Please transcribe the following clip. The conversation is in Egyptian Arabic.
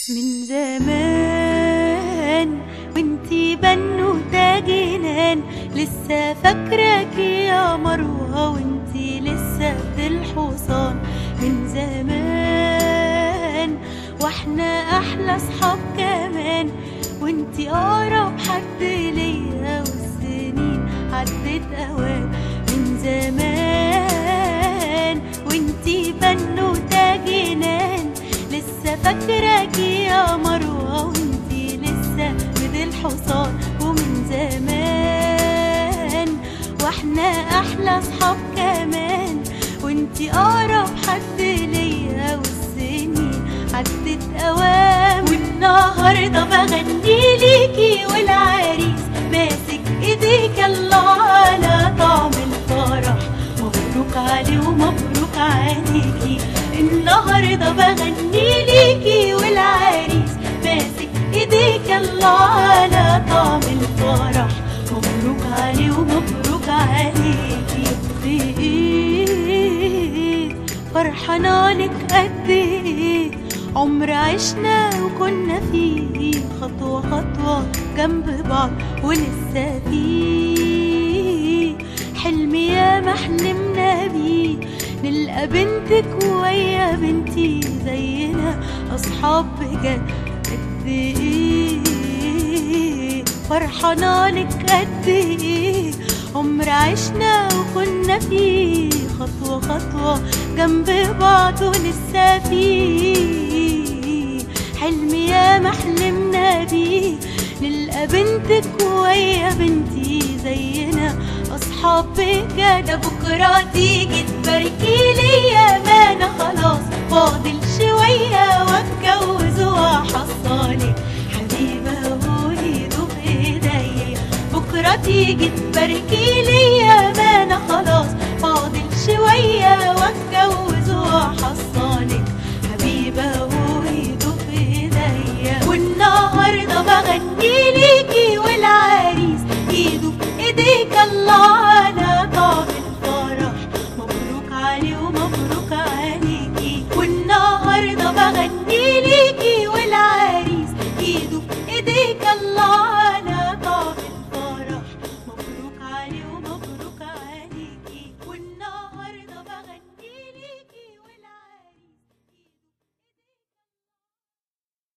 من زمان وانتي بنوتة جنان لسه فاكراك يا مروة وانتي لسه في الحصان من زمان واحنا احلى صحاب كمان وانتي اقرب حد ليا والسنين عدت اوام من زمان وانتي بنوتة جنان لسه فاكراك يا مروة وانتي لسه بدي الحصان ومن زمان واحنا احلى صحاب كمان وانتي اقرب حد ليا والسنين عدت اوام والنهارده بغني ليكي والعريس ماسك ايديك الله على طعم الفرح مبروك علي ومبروك عليكي النهارده بغني ليكي والعريس ماسك ايديك الله على طعم الفرح مبروك علي ومبروك عليكي بايد فرحانة لك قد ايه عمر عشنا وكنا فيه خطوة خطوة جنب بعض ولسه فيه حلم يا ما حلمنا بيه نلقى بنتك ويا بنتي زينا أصحاب بجد قد ايه فرحانة لك قد ايه عمر عشنا وكنا فيه خطوة خطوة جنب بعض ولسه فيه حلم يا ما حلمنا بيه نلقى بنتك ويا بنتي زينا أصحاب بجد بكرة تيجي تباركي ليا ما أنا خلاص فاضل شوية واتجوز وأحصلك حبيبة وإيده بإيديا بكرة تيجي تباركي ليا ما أنا خلاص فاضل شوية واتجوز وأحصلك حبيبة وإيده بإيديا والنهاردة بغني ليكي والعريس إيده بإيديك الله